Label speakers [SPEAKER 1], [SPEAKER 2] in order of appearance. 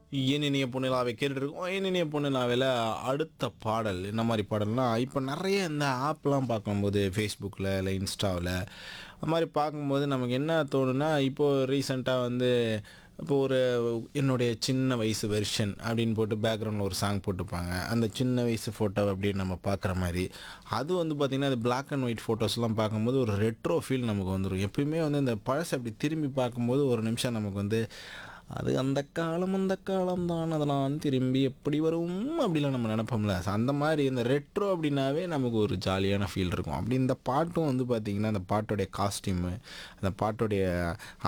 [SPEAKER 1] இனிய பொண்ணிலாவை கேட்டுருக்கோம் இனிய பொண்ணிலாவில் அடுத்த பாடல் என்ன மாதிரி பாடல்னா இப்போ நிறைய இந்த ஆப்லாம் பார்க்கும்போது ஃபேஸ்புக்கில் இல்லை இன்ஸ்டாவில் அது மாதிரி பார்க்கும்போது நமக்கு என்ன தோணுன்னா இப்போது ரீசெண்டாக வந்து இப்போ ஒரு என்னுடைய சின்ன வயசு வெர்ஷன் அப்படின்னு போட்டு பேக்ரவுண்டில் ஒரு சாங் போட்டுப்பாங்க அந்த சின்ன வயசு ஃபோட்டோ அப்படின்னு நம்ம பார்க்குற மாதிரி அது வந்து பார்த்திங்கன்னா அது Black அண்ட் ஒயிட் ஃபோட்டோஸ்லாம் பார்க்கும்போது ஒரு ரெட்ரோ ஃபீல் நமக்கு வந்துடும் எப்பயுமே வந்து இந்த பழசை அப்படி திரும்பி பார்க்கும்போது ஒரு நிமிஷம் நமக்கு வந்து அது அந்த காலம் அந்த காலம் தான் அதெல்லாம் திரும்பி எப்படி வரும் அப்படிலாம் நம்ம நினைப்போம்ல So, அந்த மாதிரி இந்த ரெட்ரோ அப்படின்னாவே நமக்கு ஒரு ஜாலியான ஃபீல் இருக்கும் அப்படி இந்த பாட்டும் வந்து பார்த்திங்கன்னா அந்த பாட்டோடைய காஸ்டியூமு அந்த பாட்டோடைய